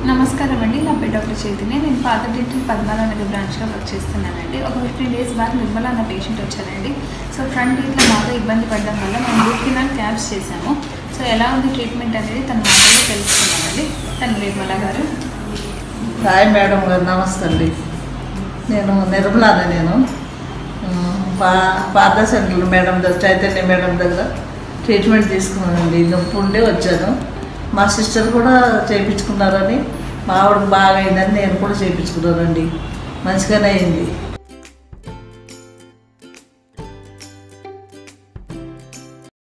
నమస్కారం అండి నా పేరు డాక్టర్ చైతన్య నేను పాత డెంటల్ పద్మారావు నగర్ బ్రాంచ్లో వర్క్ చేస్తున్నానండి ఒక ఫిఫ్టీన్ డేస్ బ్యాక్ నిర్మల అన్న పేషెంట్ వచ్చారండి సో ఫ్రంట్ టీత్లో బాగా ఇబ్బంది పడడం వల్ల మనం రూట్ కెనాల్ క్యాబ్స్ చేశాము సో ఎలా ఉంది ట్రీట్మెంట్ అనేది తన మాటల్లో తెలుసుకున్నామండి తను నిర్మల గారు హాయ్ మేడం గారు నమస్తే అండి నేను నిర్మలాని నేను ఉమ్, పా పార్థ సెంటర్ మేడం దగ్గర చైతన్య మేడం దగ్గర ట్రీట్మెంట్ తీసుకున్నానండి నొప్పి ఉండే వచ్చాను మా సిస్టర్ కూడా చేయించుకున్నారని మా ఆవిడకి బాగా అయిందని నేను కూడా చేయించుకున్నానండి మంచిగానే అయింది